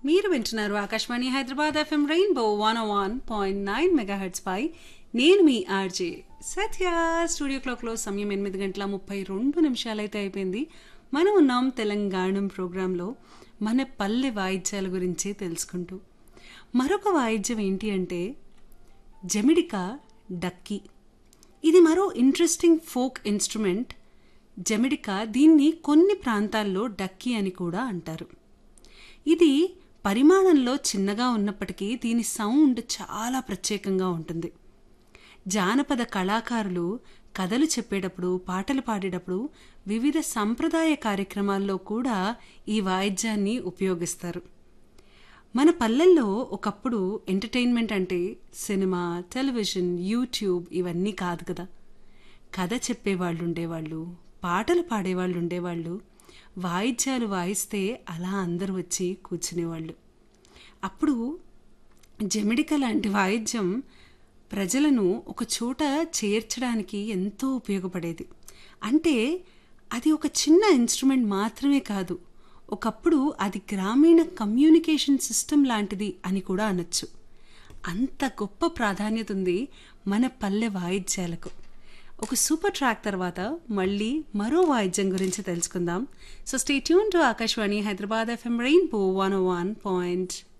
మీరు వింటున్నారు Akashvani Hyderabad FM rainbow one one point nine megahertz పై నేను మీ ఆర్జే సత్య స్టూడియో క్లాక్లో సమయం ఎనిమిది గంటల ముప్పై రెండు నిమిషాలైతే అయిపోయింది మనం ఉన్నాం తెలంగాణం ప్రోగ్రాంలో మన పల్లె వాయిద్యాల గురించి తెలుసుకుంటూ మరొక వాయిద్యం ఏంటి అంటే జమిడిక డక్కి ఇది మరో ఇంట్రెస్టింగ్ ఫోక్ ఇన్స్ట్రుమెంట్ జమిడిక దీన్ని కొన్ని ప్రాంతాల్లో డక్కీ అని కూడా అంటారు ఇది పరిమాణంలో చిన్నగా ఉన్నప్పటికీ దీని సౌండ్ చాలా ప్రత్యేకంగా ఉంటుంది జానపద కళాకారులు కథలు చెప్పేటప్పుడు పాటలు పాడేటప్పుడు వివిధ సంప్రదాయ కార్యక్రమాల్లో కూడా ఈ వాయిద్యాన్ని ఉపయోగిస్తారు మన పల్లెల్లో ఒకప్పుడు ఎంటర్టైన్మెంట్ అంటే సినిమా టెలివిజన్ యూట్యూబ్ ఇవన్నీ కాదు కదా కథ చెప్పేవాళ్ళు ఉండేవాళ్ళు పాటలు పాడేవాళ్ళు ఉండేవాళ్ళు వాయిద్యాలు వాయిస్తే అలా అందరూ వచ్చి కూర్చునేవాళ్ళు అప్పుడు జమిడిక లాంటి వాయిద్యం ప్రజలను ఒక చోట చేర్చడానికి ఎంతో ఉపయోగపడేది అంటే అది ఒక చిన్న ఇన్స్ట్రుమెంట్ మాత్రమే కాదు ఒకప్పుడు అది గ్రామీణ కమ్యూనికేషన్ సిస్టమ్ లాంటిది అని కూడా అనొచ్చు అంత గొప్ప ప్రాధాన్యత ఉంది మన పల్లె వాయిద్యాలకు ఒక సూపర్ ట్రాక్ తర్వాత మళ్ళీ మరో వాయిద్యం గురించి తెలుసుకుందాం so stay tune to Akashvani Hyderabad FM rainbow one one point